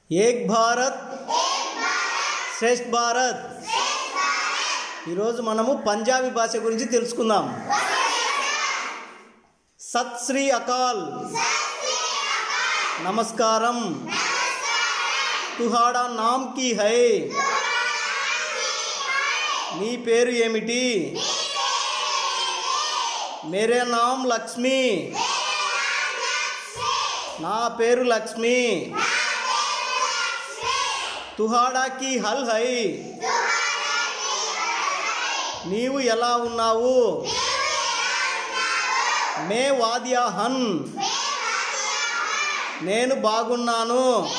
ఏక్ భారత్ శ్రేష్ఠ భారత్ ఈరోజు మనము పంజాబీ భాష గురించి తెలుసుకుందాం సత్ శ్రీ అకాల్ నమస్కారం తుహాడా నామ్ కీ హై నీ పేరు ఏమిటి మేరే నామ్ లక్ష్మి నా పేరు లక్ష్మి తుహాడా కీ హల్ హై నీవు ఎలా ఉన్నావు మే వాద్యా హన్ నేను బాగున్నాను